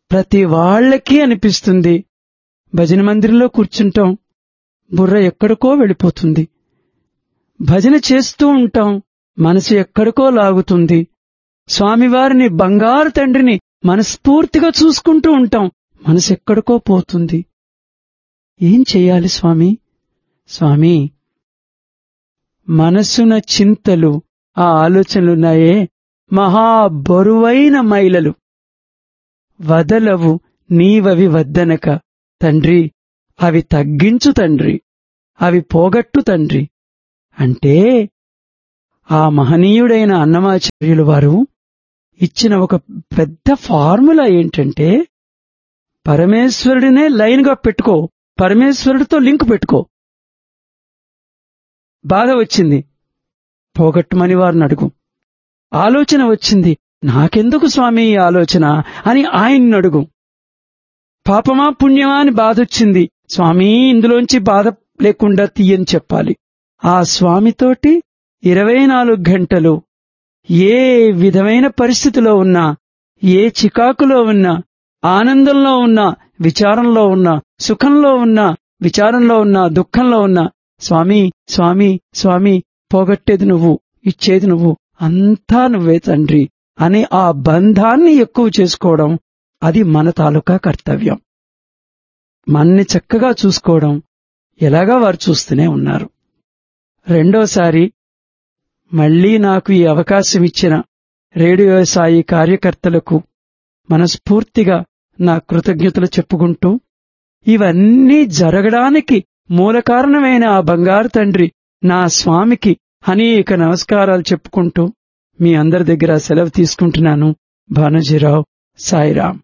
ప్రతి వాళ్ళకి అనిపిస్తుంది భజన మందిరంలో కూర్చుంటాం బుర్ర ఎక్కడికో వెళ్ళిపోతుంది భజన చేస్తూ ఉంటాం మనసు ఎక్కడికో లాగుతుంది స్వామివారిని బంగారు తండ్రిని మనస్ఫూర్తిగా చూసుకుంటూ ఉంటాం మనసు ఎక్కడికో పోతుంది ఏం చెయ్యాలి స్వామి స్వామి మనసున చింతలు ఆ ఆలోచనలున్నాయే మహా బరువైన మైలలు వదలవు నీవవి వద్దనక తండ్రి అవి తగ్గించు తండ్రి అవి పోగట్టు తండ్రి అంటే ఆ మహనీయుడైన అన్నమాచార్యులు వారు ఇచ్చిన ఒక పెద్ద ఫార్ములా ఏంటంటే పరమేశ్వరుడినే లైన్గా పెట్టుకో పరమేశ్వరుడితో లింక్ పెట్టుకో బాధ వచ్చింది పోగొట్టమని వారిని అడుగు ఆలోచన వచ్చింది నాకెందుకు స్వామి ఈ ఆలోచన అని ఆయన్ని అడుగు పాపమా పుణ్యమా అని బాధ వచ్చింది స్వామి ఇందులోంచి బాధ లేకుండా తీయని చెప్పాలి ఆ స్వామితోటి ఇరవై నాలుగు గంటలు ఏ విధమైన పరిస్థితిలో ఉన్నా ఏ చికాకులో ఉన్నా ఆనందంలో ఉన్నా విచారంలో ఉన్నా సుఖంలో ఉన్నా విచారంలో ఉన్నా దుఃఖంలో ఉన్నా స్వామి స్వామి స్వామి పోగొట్టేది నువ్వు ఇచ్చేది నువ్వు అంతా నువ్వే తండ్రి అనే ఆ బంధాన్ని ఎక్కువ చేసుకోవడం అది మన తాలూకా కర్తవ్యం మన్ని చక్కగా చూసుకోవడం ఎలాగా వారు చూస్తూనే ఉన్నారు రెండోసారి మళ్లీ నాకు ఈ అవకాశం ఇచ్చిన రేడియో సాయి కార్యకర్తలకు మనస్ఫూర్తిగా నా కృతజ్ఞతలు చెప్పుకుంటూ ఇవన్నీ జరగడానికి మూల కారణమైన ఆ బంగారు తండ్రి నా స్వామికి అనేక నమస్కారాలు చెప్పుకుంటూ మీ అందరి దగ్గర సెలవు తీసుకుంటున్నాను భానుజీరావు సాయిరాం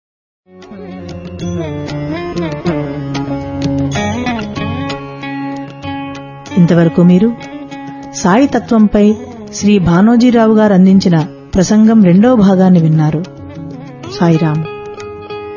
ఇంతవరకు మీరు సాయి తత్వంపై శ్రీ భానోజీరావు గారు అందించిన ప్రసంగం రెండవ భాగాన్ని విన్నారు సాయిరాం